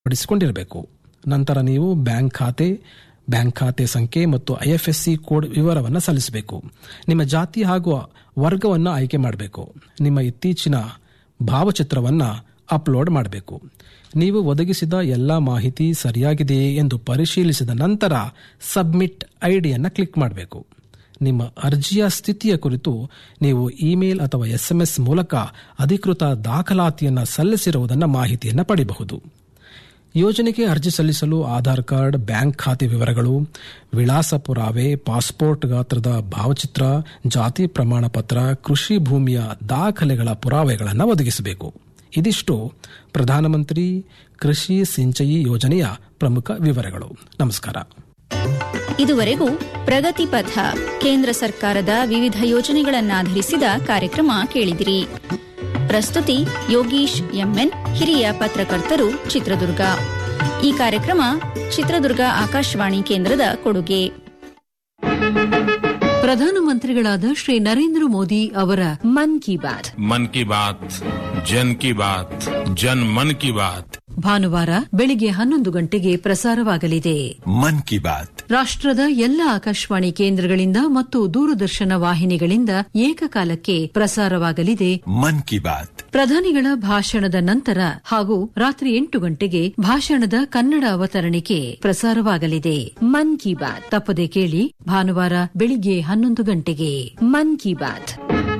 ಪಡಿಸಿಕೊಂಡಿರಬೇಕು ನಂತರ ನೀವು ಬ್ಯಾಂಕ್ ಖಾತೆ ಬ್ಯಾಂಕ್ ಖಾತೆ ಸಂಖ್ಯೆ ಮತ್ತು ಐಎಫ್ಎಸ್ಸಿ ಕೋಡ್ ವಿವರವನ್ನು ಸಲ್ಲಿಸಬೇಕು ನಿಮ್ಮ ಜಾತಿ ಹಾಗೂ ವರ್ಗವನ್ನು ಆಯ್ಕೆ ಮಾಡಬೇಕು ನಿಮ್ಮ ಇತ್ತೀಚಿನ ಭಾವಚಿತ್ರವನ್ನು ಅಪ್ಲೋಡ್ ಮಾಡಬೇಕು ನೀವು ಒದಗಿಸಿದ ಎಲ್ಲ ಮಾಹಿತಿ ಸರಿಯಾಗಿದೆಯೇ ಎಂದು ಪರಿಶೀಲಿಸಿದ ನಂತರ ಸಬ್ಮಿಟ್ ಐಡಿಯನ್ನು ಕ್ಲಿಕ್ ಮಾಡಬೇಕು ನಿಮ್ಮ ಅರ್ಜಿಯ ಸ್ಥಿತಿಯ ಕುರಿತು ನೀವು ಇಮೇಲ್ ಅಥವಾ ಎಸ್ಎಂಎಸ್ ಮೂಲಕ ಅಧಿಕೃತ ದಾಖಲಾತಿಯನ್ನು ಸಲ್ಲಿಸಿರುವುದನ್ನು ಮಾಹಿತಿಯನ್ನು ಪಡೆಯಬಹುದು ಯೋಜನೆಗೆ ಅರ್ಜಿ ಸಲ್ಲಿಸಲು ಆಧಾರ್ ಕಾರ್ಡ್ ಬ್ಯಾಂಕ್ ಖಾತೆ ವಿವರಗಳು ವಿಳಾಸ ಪುರಾವೆ ಪಾಸ್ಪೋರ್ಟ್ ಗಾತ್ರದ ಭಾವಚಿತ್ರ ಜಾತಿ ಪ್ರಮಾಣ ಪತ್ರ ಕೃಷಿ ಭೂಮಿಯ ದಾಖಲೆಗಳ ಪುರಾವೆಗಳನ್ನು ಒದಗಿಸಬೇಕು ಇದಿಷ್ಟು ಪ್ರಧಾನಮಂತ್ರಿ ಕೃಷಿ ಸಿಂಚಯಿ ಯೋಜನೆಯ ಪ್ರಮುಖ ವಿವರಗಳು ನಮಸ್ಕಾರ ಇದುವರೆಗೂ ಪ್ರಗತಿ ಪಥ ಕೇಂದ್ರ ಸರ್ಕಾರದ ವಿವಿಧ ಯೋಜನೆಗಳನ್ನಾಧರಿಸಿದ ಕಾರ್ಯಕ್ರಮ ಕೇಳಿದಿರಿ ಪ್ರಸ್ತುತಿ ಯೋಗೀಶ್ ಎಂಎನ್ ಹಿರಿಯ ಪತ್ರಕರ್ತರು ಚಿತ್ರದುರ್ಗ ಈ ಕಾರ್ಯಕ್ರಮ ಚಿತ್ರದುರ್ಗ ಆಕಾಶವಾಣಿ ಕೇಂದ್ರದ ಕೊಡುಗೆ ಪ್ರಧಾನಮಂತ್ರಿಗಳಾದ ಶ್ರೀ ನರೇಂದ್ರ ಮೋದಿ ಅವರ ಮನ್ ಕಿ ಬಾತ್ मन की बात जन की बात जन मन की बात ಭಾನುವಾರ ಬೆಳಿಗ್ಗೆ ಹನ್ನೊಂದು ಗಂಟೆಗೆ ಪ್ರಸಾರವಾಗಲಿದೆ मन की बात ರಾಷ್ಟ್ರದ ಎಲ್ಲ ಆಕಾಶವಾಣಿ ಕೇಂದ್ರಗಳಿಂದ ಮತ್ತು ದೂರದರ್ಶನ ವಾಹಿನಿಗಳಿಂದ ಏಕಕಾಲಕ್ಕೆ ಪ್ರಸಾರವಾಗಲಿದೆ मन की बात ಪ್ರಧಾನಿಗಳ ಭಾಷಣದ ನಂತರ ಹಾಗೂ ರಾತ್ರಿ ಎಂಟು ಗಂಟೆಗೆ ಭಾಷಣದ ಕನ್ನಡ ಅವತರಣಿಕೆ ಪ್ರಸಾರವಾಗಲಿದೆ ಮನ್ ಕಿ ಬಾತ್ ತಪ್ಪದೆ ಕೇಳಿ ಭಾನುವಾರ ಬೆಳಿಗ್ಗೆ ಹನ್ನೊಂದು ಗಂಟೆಗೆ ಮನ್ ಕಿ ಬಾತ್